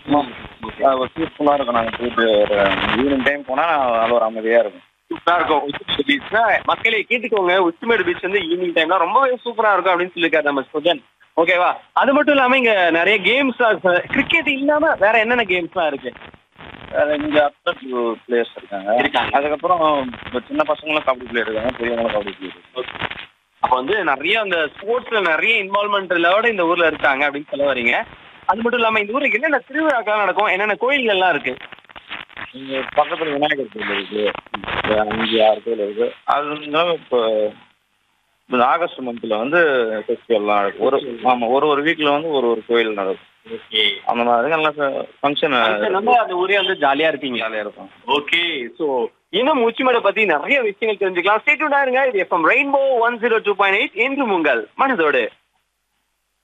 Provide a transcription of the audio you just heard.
பீஸ்ஃபுல்லாக இருக்கும் நாங்கள் போயிட்டு ஒரு ஈவினிங் டைம் போனால் நல்ல ஒரு அமைதியாக இருக்கும் சூப்பரா இருக்கும் உச்சிமேடு பீச் மக்களே கேட்டுக்கோங்க உச்சிமேடு பீச் வந்து ஈவினிங் டைம்ல ரொம்பவே சூப்பரா இருக்கும் அப்படின்னு சொல்லியிருக்காரு நம்ம சுஜன் ஓகேவா அது மட்டும் இல்லாம இங்க நிறைய கேம்ஸ் கிரிக்கெட் இல்லாம வேற என்னென்ன கேம்ஸ்லாம் இருக்கு வேறு இங்கே அப்டர் பிளேயர்ஸ் இருக்காங்க இருக்காங்க. அதுக்கப்புறம் இப்போ சின்ன பசங்களும் கபடி பிளேயர் இருக்காங்க பெரியவங்களும் கபடி பிளேயர் இருக்காங்க அப்ப வந்து நிறைய அந்த ஸ்போர்ட்ஸ்ல நிறைய இன்வால்மெண்ட்லோட இந்த ஊர்ல இருக்காங்க அப்படின்னு சொல்ல வரீங்க அது மட்டும் இல்லாம இந்த ஊருக்கு என்னென்ன திருவிழாக்கெல்லாம் நடக்கும் என்னென்ன கோயில்கள்லாம் இருக்கு இங்கே பக்கத்தில் விநாயகர் கோயில் இருக்குது ஒரு அஞ்சு ஆறு கோயில் இருக்குது அது இருந்தாலும் இப்போ இந்த ஆகஸ்ட் மந்தில் வந்து ஃபெஸ்டிவல்லாம் நடக்கும் ஒரு ஆமாம் ஒரு ஒரு வீக்கில் வந்து ஒரு ஒரு கோயில் நடக்கும் அந்த மாதிரி நல்லா ஃபங்க்ஷன் நம்ம அந்த ஊரே வந்து ஜாலியா இருக்கீங்க ஜாலியாக இருக்கும் ஓகே சோ இன்னும் உச்சிமலை பத்தி நிறைய விஷயங்கள் தெரிஞ்சுக்கலாம் ஸ்டேட்யூண்டா இருங்க இது FM rainbow one zero two point eight என்று உங்கள் மனதோடு